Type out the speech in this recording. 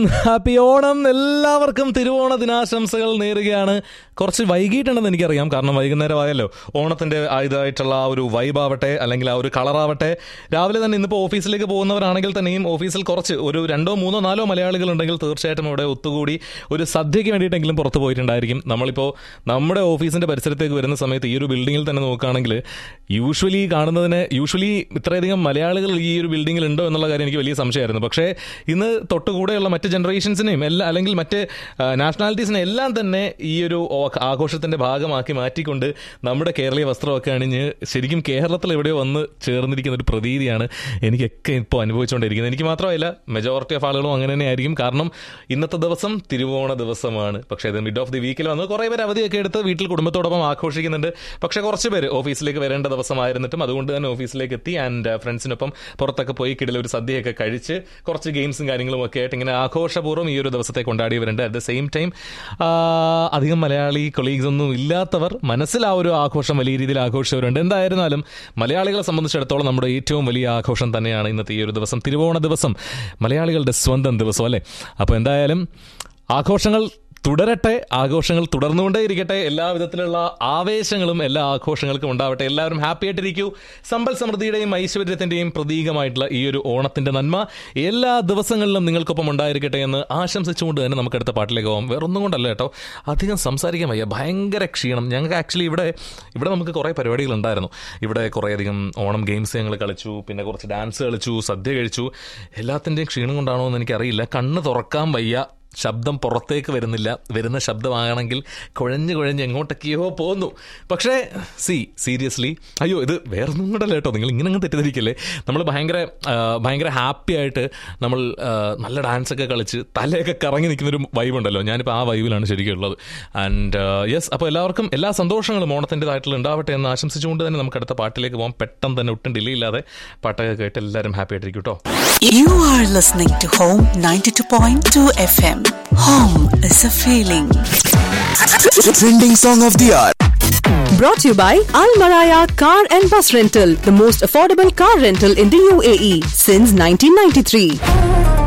Happy Onam എല്ലാവർക്കും തിരുവോണ ദിനാശംസകൾ നേരുകയാണ് കുറച്ച് വൈകിട്ടുണ്ടെന്ന് എനിക്കറിയാം കാരണം വൈകുന്നേരമായല്ലോ ഓണത്തിന്റെ ഇതായിട്ടുള്ള ആ ഒരു വൈബാവട്ടെ അല്ലെങ്കിൽ ആ ഒരു കളറാവട്ടെ രാവിലെ തന്നെ ഇന്നിപ്പോൾ ഓഫീസിലേക്ക് പോകുന്നവരാണെങ്കിൽ തന്നെയും ഓഫീസിൽ കുറച്ച് ഒരു രണ്ടോ മൂന്നോ നാലോ മലയാളികൾ ഉണ്ടെങ്കിൽ തീർച്ചയായിട്ടും അവിടെ ഒത്തുകൂടി ഒരു സദ്യയ്ക്ക് വേണ്ടിയിട്ടെങ്കിലും പുറത്ത് പോയിട്ടുണ്ടായിരിക്കും നമ്മളിപ്പോൾ നമ്മുടെ ഓഫീസിന്റെ പരിസരത്തേക്ക് വരുന്ന സമയത്ത് ഈ ഒരു ബിൽഡിങ്ങിൽ തന്നെ നോക്കുകയാണെങ്കിൽ യൂഷ്വലി കാണുന്നതിന് യൂഷ്വലി ഇത്രയധികം മലയാളികൾ ഈ ഒരു ബിൽഡിങ്ങിൽ ഉണ്ടോ എന്നുള്ള കാര്യം എനിക്ക് വലിയ സംശയമായിരുന്നു പക്ഷേ ഇന്ന് തൊട്ടുകൂടെയുള്ള മറ്റ് ജനറേഷൻസിനെയും എല്ലാം അല്ലെങ്കിൽ മറ്റ് നാഷണാലിറ്റീസിനെ എല്ലാം തന്നെ ഈ ഒരു ഓ- ആഘോഷത്തിന്റെ ഭാഗമാക്കി മാറ്റിക്കൊണ്ട് നമ്മുടെ കേരളീയ വസ്ത്രമൊക്കെ അണിഞ്ഞ് ശരിക്കും കേരളത്തിൽ എവിടെയോ വന്ന് ചേർന്നിരിക്കുന്ന ഒരു പ്രതീതിയാണ് എനിക്കൊക്കെ ഇപ്പോൾ അനുഭവിച്ചുകൊണ്ടിരിക്കുന്നത് എനിക്ക് മാത്രമല്ല മെജോറിറ്റി ഓഫ് ആളുകളും അങ്ങനെ തന്നെ ആയിരിക്കും കാരണം ഇന്നത്തെ ദിവസം തിരുവോണ ദിവസമാണ് പക്ഷേ ഇത് മിഡ് ഓഫ് ദി വീക്കിൽ വന്ന് കുറേ പേര് അവധിയൊക്കെ എടുത്ത് വീട്ടിൽ കുടുംബത്തോടൊപ്പം ആഘോഷിക്കുന്നുണ്ട് പക്ഷേ കുറച്ച് പേര് ഓഫീസിലേക്ക് വരേണ്ട ദിവസമായിരുന്നിട്ടും അതുകൊണ്ട് തന്നെ ഓഫീസിലേക്ക് എത്തി ആൻഡ് ഫ്രണ്ട്സിനൊപ്പം പുറത്തൊക്കെ പോയി കിടില ഒരു സദ്യയൊക്കെ കഴിച്ച് കുറച്ച് ഗെയിംസും കാര്യങ്ങളും ഒക്കെ ആയിട്ട് ഇങ്ങനെ ആഘോഷപൂർവ്വം ഈ ഒരു ദിവസത്തെ കൊണ്ടാടിയവരുണ്ട് അറ്റ് ദ സെയിം ടൈം അധികം മലയാളി കൊളീഗ്സ് ഒന്നും ഇല്ലാത്തവർ മനസ്സിൽ ആ ഒരു ആഘോഷം വലിയ രീതിയിൽ ആഘോഷിച്ചവരുണ്ട് എന്തായിരുന്നാലും മലയാളികളെ സംബന്ധിച്ചിടത്തോളം നമ്മുടെ ഏറ്റവും വലിയ ആഘോഷം തന്നെയാണ് ഇന്നത്തെ ഈ ഒരു ദിവസം തിരുവോണ ദിവസം മലയാളികളുടെ സ്വന്തം ദിവസം അല്ലേ അപ്പോൾ എന്തായാലും ആഘോഷങ്ങൾ തുടരട്ടെ ആഘോഷങ്ങൾ തുടർന്നുകൊണ്ടേ ഇരിക്കട്ടെ എല്ലാ വിധത്തിലുള്ള ആവേശങ്ങളും എല്ലാ ആഘോഷങ്ങൾക്കും ഉണ്ടാവട്ടെ എല്ലാവരും ഹാപ്പി ആയിട്ടിരിക്കൂ സമ്പൽ സമൃദ്ധിയുടെയും ഐശ്വര്യത്തിന്റെയും പ്രതീകമായിട്ടുള്ള ഈ ഒരു ഓണത്തിന്റെ നന്മ എല്ലാ ദിവസങ്ങളിലും നിങ്ങൾക്കൊപ്പം ഉണ്ടായിരിക്കട്ടെ എന്ന് ആശംസിച്ചുകൊണ്ട് തന്നെ നമുക്ക് അടുത്ത പാട്ടിലേക്ക് പോകാം വേറൊന്നും കൊണ്ടല്ല കേട്ടോ അധികം സംസാരിക്കാൻ വയ്യ ഭയങ്കര ക്ഷീണം ഞങ്ങൾക്ക് ആക്ച്വലി ഇവിടെ ഇവിടെ നമുക്ക് കുറേ പരിപാടികൾ ഉണ്ടായിരുന്നു ഇവിടെ കുറേയധികം ഓണം ഗെയിംസ് ഞങ്ങൾ കളിച്ചു പിന്നെ കുറച്ച് ഡാൻസ് കളിച്ചു സദ്യ കഴിച്ചു എല്ലാത്തിൻ്റെയും ക്ഷീണം കൊണ്ടാണോ എന്ന് എനിക്കറിയില്ല കണ്ണ് തുറക്കാൻ വയ്യ ശബ്ദം പുറത്തേക്ക് വരുന്നില്ല വരുന്ന ശബ്ദമാണെങ്കിൽ കുഴഞ്ഞ് കുഴഞ്ഞ് എങ്ങോട്ടൊക്കെയോ പോകുന്നു പക്ഷേ സി സീരിയസ്ലി അയ്യോ ഇത് വേറൊന്നും കൂടല്ല കേട്ടോ നിങ്ങൾ ഇങ്ങനെ അങ്ങ് തെറ്റിദ്ധരിക്കല്ലേ നമ്മൾ ഭയങ്കര ആ, ഭയങ്കര ഹാപ്പി ആയിട്ട് നമ്മൾ ആ, നല്ല ഡാൻസ് ഒക്കെ കളിച്ച് തലയൊക്കെ കറങ്ങി നിൽക്കുന്ന ഒരു വൈബ് ഉണ്ടല്ലോ ഞാനിപ്പോൾ ആ വൈബിലാണ് ശരിക്കും ഉള്ളത് ആൻഡ് യെസ് അപ്പോൾ എല്ലാവർക്കും എല്ലാ സന്തോഷങ്ങളും ഓണത്തിൻ്റെതായിട്ടുള്ള ഉണ്ടാവട്ടെ എന്ന് ആശംസിച്ചുകൊണ്ട് തന്നെ നമുക്ക് അടുത്ത പാട്ടിലേക്ക് പോകാം പെട്ടെന്ന് തന്നെ ഒട്ടും ഡിലേ ഇല്ലാതെ പാട്ടൊക്കെ കേട്ട് എല്ലാവരും ഹാപ്പി ആയിട്ടിരിക്കും കേട്ടോ You are listening to Home 92.2 FM. Home is a feeling. Trending song of the hour. Brought to you by Al Maraya Car and Bus Rental, the most affordable car rental in the UAE since 1993.